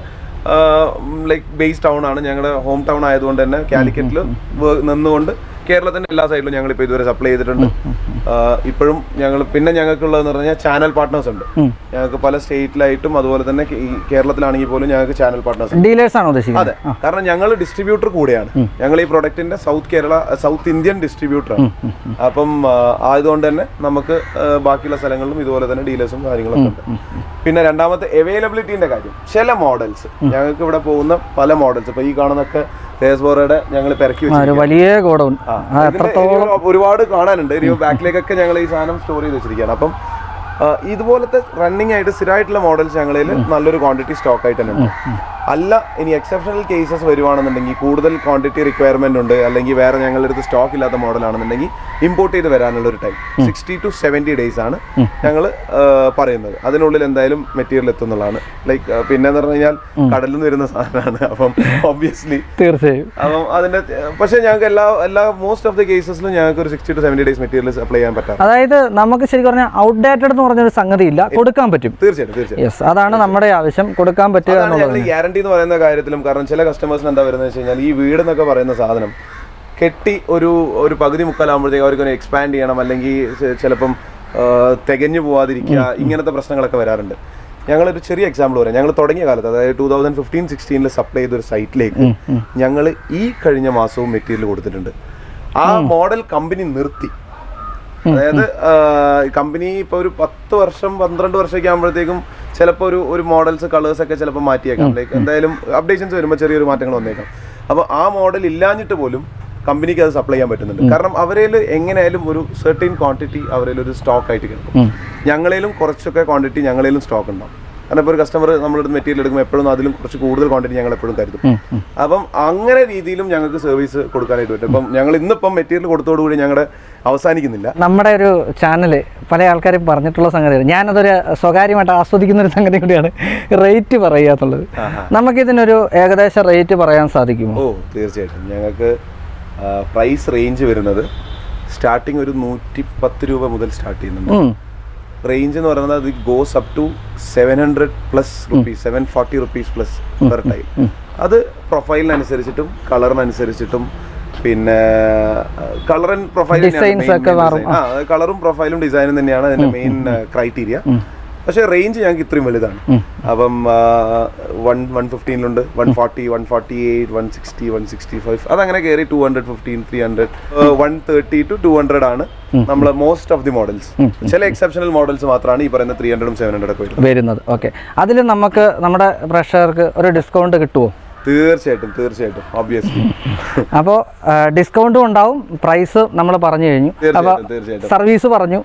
ലൈക്ക് ബേസ് ടൗൺ ആണ് ഞങ്ങളുടെ ഹോം ടൗൺ ആയതുകൊണ്ട് തന്നെ കാലിക്കറ്റിൽ നിന്നുകൊണ്ട് കേരളത്തിന്റെ എല്ലാ സൈഡിലും ഞങ്ങൾ ഇപ്പോൾ ഇതുവരെ സപ്ലൈ ചെയ്തിട്ടുണ്ട് ആ, ഇപ്പോഴും ഞങ്ങൾ പിന്നെ ഞങ്ങൾക്കുള്ളതെന്ന് പറഞ്ഞാൽ ചാനൽ പാർട്ട്നേഴ്സ് ഉണ്ട് ഞങ്ങൾക്ക് പല സ്റ്റേറ്റിലായിട്ടും അതുപോലെ തന്നെ ഈ കേരളത്തിലാണെങ്കിൽ പോലും ഞങ്ങൾക്ക് ചാനൽ പാർട്ട്നേഴ്സ് ഡീലേഴ്സ് ആണോ ഉദ്ദേശിക്കുന്നത് അതെ കാരണം ഞങ്ങൾ ഡിസ്ട്രിബ്യൂട്ടർ കൂടെയാണ് ഞങ്ങൾ ഈ പ്രൊഡക്റ്റിന്റെ സൗത്ത് കേരള സൗത്ത് ഇന്ത്യൻ ഡിസ്ട്രിബ്യൂട്ടറാണ് അപ്പം ആ, ആയതുകൊണ്ട് തന്നെ നമുക്ക് ആ, ബാക്കിയുള്ള സ്ഥലങ്ങളിലും ഇതുപോലെ തന്നെ ഡീലേഴ്സും കാര്യങ്ങളൊക്കെ ഉണ്ട് പിന്നെ രണ്ടാമത്തെ അവൈലബിലിറ്റിന്റെ കാര്യം ചില മോഡൽസ് ഞങ്ങൾക്ക് ഇവിടെ പോകുന്ന പല മോഡൽസ് ഇപ്പൊ ഈ കാണുന്നൊക്കെ തേജസ് ബോറയുടെ ഞങ്ങൾ പെരക്കി ആ, വെച്ചു ഒരു വലിയ ഗോഡൗൺ ആ, ആ ഇതിന്റെ ഇനിയും ഒരുപാട് കാണാനുണ്ട് ഇനി ബാക്കിലേക്കൊക്കെ ഞങ്ങൾ ഈ സാധനം സ്റ്റോർ ചെയ്ത് വെച്ചിരിക്കുകയാണ് അപ്പം ആ, ഇതുപോലത്തെ റണ്ണിങ് ആയിട്ട് സ്ഥിരമായിട്ടുള്ള മോഡൽസ് ഞങ്ങളിൽ നല്ലൊരു ക്വാണ്ടിറ്റി സ്റ്റോക്ക് ആയിട്ട് തന്നെ ഉണ്ട് അല്ല ഇനി എക്സെപ്ഷണൽ കേസസ് വരുവാണെന്നുണ്ടെങ്കിൽ കൂടുതൽ ക്വാണ്ടിറ്റി റിക്വയർമെന്റ് ഉണ്ട് അല്ലെങ്കിൽ വേറെ ഞങ്ങളുടെ അടുത്ത് സ്റ്റോക്ക് ഇല്ലാത്ത മോഡലാണെന്നുണ്ടെങ്കിൽ ഇമ്പോർട്ട് ചെയ്ത് വരാനുള്ള ഒരു time sixty to seventy days ആണ് ഞങ്ങൾ പറയുന്നത് അതിനുള്ളിൽ എന്തായാലും മെറ്റീരിയൽ എത്തുന്നുള്ളതാണ് ലൈക്ക് പിന്നെ എന്ന് പറഞ്ഞു കഴിഞ്ഞാൽ കടലിൽ നിന്ന് വരുന്ന സാധനമാണ് അപ്പം ഒബ്വിയസ്ലി തീർച്ചയായും അപ്പം അതിന്റെ പക്ഷേ ഞങ്ങൾക്ക് എല്ലാ എല്ലാ മോസ്റ്റ് ഓഫ് ദി കേസസിലും ഞങ്ങൾക്ക് ഒരു sixty to seventy days materials apply ചെയ്യാൻ പറ്റാം അതായത് നമുക്ക് ശരിക്കും പറഞ്ഞാൽ ഔട്ട്ഡേറ്റഡ് എന്ന് പറഞ്ഞൊരു സംഗതി ഇല്ല കൊടുക്കാൻ പറ്റും തീർച്ചയായിട്ടും തീർച്ചയായിട്ടും യെസ് അതാണ് നമ്മുടെ ആവശ്യം കൊടുക്കാൻ പറ്റുക അതാണ് എന്നുള്ളത് ഞങ്ങൾ ഗ്യാരണ്ടി എന്ന് പറയുന്ന കാര്യത്തിലും കാരണം ചില കസ്റ്റമേഴ്സിന് എന്താ വരുന്നത് വെച്ച് കഴിഞ്ഞാൽ ഈ വീട് എന്നൊക്കെ പറയുന്ന സാധനം കെട്ടി ഒരു ഒരു പകുതി മുക്കാലാകുമ്പോഴത്തേക്ക് അവർക്ക് എക്സ്പാൻഡ് ചെയ്യണം അല്ലെങ്കിൽ ചെ- ചിലപ്പം ആ, തികഞ്ഞു പോവാതിരിക്കുക ഇങ്ങനത്തെ പ്രശ്നങ്ങളൊക്കെ വരാറുണ്ട് ഞങ്ങളൊരു ചെറിയ എക്സാമ്പിൾ പറയാം ഞങ്ങൾ തുടങ്ങിയ കാലത്ത് അതായത് ടൂ തൗസൻഡ് ഫിഫ്റ്റീൻ സിക്സ്റ്റീനിൽ സപ്ലൈ ചെയ്ത ഒരു സൈറ്റിലേക്ക് ഞങ്ങൾ ഈ കഴിഞ്ഞ മാസവും മെറ്റീരിയൽ കൊടുത്തിട്ടുണ്ട് ആ മോഡൽ കമ്പനി നിർത്തി അതായത് കമ്പനി ഇപ്പോൾ ഒരു പത്ത് വർഷം പന്ത്രണ്ട് വർഷമൊക്കെ ആകുമ്പോഴത്തേക്കും ചിലപ്പോൾ ഒരു ഒരു മോഡൽസ് കളേഴ്സ് ഒക്കെ ചിലപ്പോൾ മാറ്റിയേക്കാം ലൈക്ക് എന്തായാലും അപ്ഡേഷൻസ് വരുമ്പോൾ ചെറിയൊരു മാറ്റങ്ങൾ വന്നേക്കാം അപ്പോൾ ആ മോഡൽ ഇല്ലാഞ്ഞിട്ട് പോലും കമ്പനിക്ക് അത് സപ്ലൈ ചെയ്യാൻ പറ്റുന്നുണ്ട് കാരണം അവരേൽ എങ്ങനെയായാലും ഒരു സെർട്ടൈൻ ക്വാണ്ടിറ്റി അവരേൽ ഒരു സ്റ്റോക്ക് ആയിട്ട് കിടക്കും ഞങ്ങളേലും കുറച്ചൊക്കെ ക്വാണ്ടിറ്റി ഞങ്ങളേലും സ്റ്റോക്ക് ഉണ്ടാവും കാരണം ഇപ്പോൾ ഒരു കസ്റ്റമർ നമ്മളടുത്ത് മെറ്റീരിയൽ എടുക്കുമ്പോൾ എപ്പോഴും അതിലും കുറച്ച് കൂടുതൽ ക്വാണ്ടിറ്റി ഞങ്ങൾ എപ്പോഴും കരുതും അപ്പം അങ്ങനെ രീതിയിലും ഞങ്ങൾക്ക് സർവീസ് കൊടുക്കാനായിട്ട് പറ്റും ഇപ്പം ഞങ്ങൾ ഇന്നിപ്പം മെറ്റീരിയൽ കൊടുത്തോടുകൂടി ഞങ്ങളുടെ അവസാനിക്കുന്നില്ല നമ്മുടെ ഒരു ചാനൽ പല ആൾക്കാരും പറഞ്ഞിട്ടുള്ള സംഗതിയാണ് ഞാനതൊരു സ്വകാര്യമായിട്ട് ആസ്വദിക്കുന്ന ഒരു സംഗതി കൂടിയാണ് റേറ്റ് പറയുക എന്നുള്ളത് നമുക്കിതിനൊരു ഏകദേശ റേറ്റ് പറയാൻ സാധിക്കുമോ ഓ തീർച്ചയായിട്ടും ഞങ്ങൾക്ക് പ്രൈസ് റേഞ്ച് വരുന്നത് സ്റ്റാർട്ടിങ് ഒരു നൂറ്റി പത്ത് രൂപ മുതൽ സ്റ്റാർട്ട് ചെയ്യുന്നുണ്ട് ഉം. റേഞ്ച് എന്ന് പറയുന്നത് അത് goes up to seven hundred plus rupees seven forty rupees plus per time അത് പ്രൊഫൈലിനനുസരിച്ചിട്ടും കളറിനനുസരിച്ചിട്ടും പിന്നെ കളർ ആൻഡ് പ്രൊഫൈൽ Designs ഒക്കെ മാറും. ആ കളറും പ്രൊഫൈലും ഡിസൈനും തന്നെയാണ് അതിന്റെ മെയിൻ ക്രൈറ്റീരിയ പക്ഷേ റേഞ്ച് ഞങ്ങൾക്ക് ഇത്രയും വലുതാണ് അപ്പം വൺ വൺ ഫിഫ്റ്റീനിലുണ്ട് one forty one forty eight one sixty one sixty five അതങ്ങനെ കയറി two hundred fifteen three hundred one thirty two two hundred ആണ് നമ്മൾ മോസ്റ്റ് ഓഫ് ദി മോഡൽസ് ചില എക്സെപ്ഷണൽ മോഡൽസ് മാത്രമാണ് ഈ പറയുന്ന ത്രീ ഹൺഡ്രഡും സെവൻ ഹൺഡ്രഡ് ഒക്കെ വരുന്നത് വരുന്നത് ഓക്കെ അതിൽ നമുക്ക് നമ്മുടെ പ്രേക്ഷകർക്ക് ഒരു ഡിസ്കൗണ്ട് കിട്ടുമോ തീർച്ചയായിട്ടും തീർച്ചയായിട്ടും ഓബ്വിയസ്ലി അപ്പോൾ ഡിസ്കൗണ്ടും ഉണ്ടാവും പ്രൈസ് നമ്മൾ പറഞ്ഞു കഴിഞ്ഞു അപ്പോൾ തീർച്ചയായിട്ടും തീർച്ചയായിട്ടും സർവീസ് പറഞ്ഞു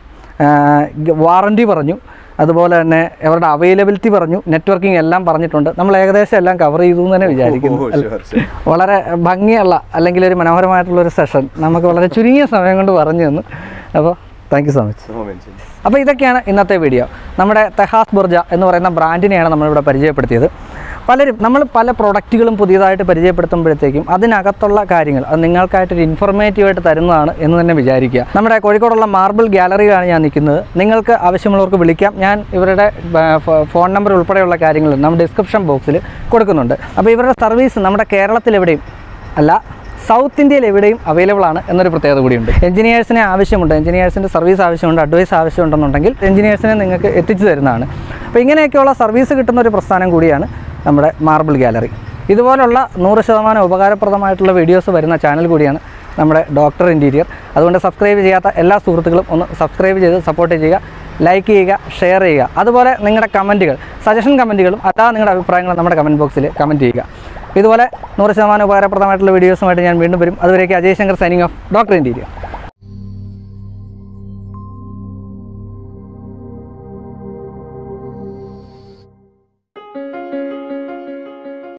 വാറണ്ടി പറഞ്ഞു അതുപോലെ തന്നെ അവരുടെ അവൈലബിലിറ്റി പറഞ്ഞു നെറ്റ്വർക്കിംഗ് എല്ലാം പറഞ്ഞിട്ടുണ്ട് നമ്മൾ ഏകദേശം എല്ലാം കവർ ചെയ്തു എന്ന് തന്നെ വിചാരിക്കുന്നു ഓ ഷുവർ ഷുവർ വളരെ ഭംഗിയുള്ള അല്ലെങ്കിൽ ഒരു മനോഹരമായിട്ടുള്ള ഒരു സെഷൻ നമുക്ക് വളരെ ചുരുങ്ങിയ സമയം കൊണ്ട് പറഞ്ഞു തന്നു അപ്പോൾ thank you so much no mention അപ്പോൾ ഇതൊക്കെയാണ് ഇന്നത്തെ വീഡിയോ നമ്മുടെ തെഹാസ് ബുർജ എന്ന് പറയുന്ന ബ്രാൻഡിനെയാണ് നമ്മളിവിടെ പരിചയപ്പെടുത്തിയത് പലരും നമ്മൾ പല പ്രൊഡക്റ്റുകളും പുതിയതായിട്ട് പരിചയപ്പെടുത്തുമ്പോഴത്തേക്കും അതിനകത്തുള്ള കാര്യങ്ങൾ അത് നിങ്ങൾക്കായിട്ടൊരു ഇൻഫോർമേറ്റീവായിട്ട് തരുന്നതാണ് എന്ന് തന്നെ വിചാരിക്കുക നമ്മുടെ കോഴിക്കോടുള്ള മാർബിൾ ഗ്യാലറിയിലാണ് ഞാൻ നിൽക്കുന്നത് നിങ്ങൾക്ക് ആവശ്യമുള്ളവർക്ക് വിളിക്കാം ഞാൻ ഇവരുടെ ആ, ഫോ- ഫോൺ നമ്പർ ഉൾപ്പെടെയുള്ള കാര്യങ്ങൾ നമ്മുടെ ഡിസ്ക്രിപ്ഷൻ ബോക്സിൽ കൊടുക്കുന്നുണ്ട് അപ്പോൾ ഇവരുടെ സർവീസ് നമ്മുടെ കേരളത്തിൽ എവിടെയും അല്ല സൗത്ത് ഇന്ത്യയിൽ എവിടെയും അവൈലബിൾ ആണ് എന്നൊരു പ്രത്യേകത കൂടിയുണ്ട് എഞ്ചിനീയേഴ്സിനെ ആവശ്യമുണ്ട് എഞ്ചിനീയേഴ്സിൻ്റെ സർവീസ് ആവശ്യമുണ്ട് അഡ്വൈസ് ആവശ്യമുണ്ടെന്നുണ്ടെങ്കിൽ എഞ്ചിനീയേഴ്സിനെ നിങ്ങൾക്ക് എത്തിച്ചു തരുന്നതാണ് അപ്പോൾ ഇങ്ങനെയൊക്കെയുള്ള സർവീസ് കിട്ടുന്ന ഒരു പ്രസ്ഥാനം കൂടിയാണ് നമ്മുടെ മാർബിൾ ഗാലറി ഇതുപോലുള്ള നൂറ് ശതമാനം ഉപകാരപ്രദമായിട്ടുള്ള വീഡിയോസ് വരുന്ന ചാനൽ കൂടിയാണ് നമ്മുടെ ഡോക്ടർ ഇൻറ്റീരിയർ അതുകൊണ്ട് സബ്സ്ക്രൈബ് ചെയ്യാത്ത എല്ലാ സുഹൃത്തുക്കളും ഒന്ന് സബ്സ്ക്രൈബ് ചെയ്ത് സപ്പോർട്ട് ചെയ്യുക ലൈക്ക് ചെയ്യുക ഷെയർ ചെയ്യുക അതുപോലെ നിങ്ങളുടെ കമൻറ്റുകൾ സജഷൻ കമൻറ്റുകളും അല്ലാതെ നിങ്ങളുടെ അഭിപ്രായങ്ങൾ നമ്മുടെ കമൻറ്റ് ബോക്സിൽ കമൻറ്റ് ചെയ്യുക ഇതുപോലെ നൂറ് ശതമാനം ഉപകാരപ്രദമായിട്ടുള്ള വീഡിയോസുമായിട്ട് ഞാൻ വീണ്ടും വരും അതുവരേക്ക് Ajay Shankar signing off doctor interior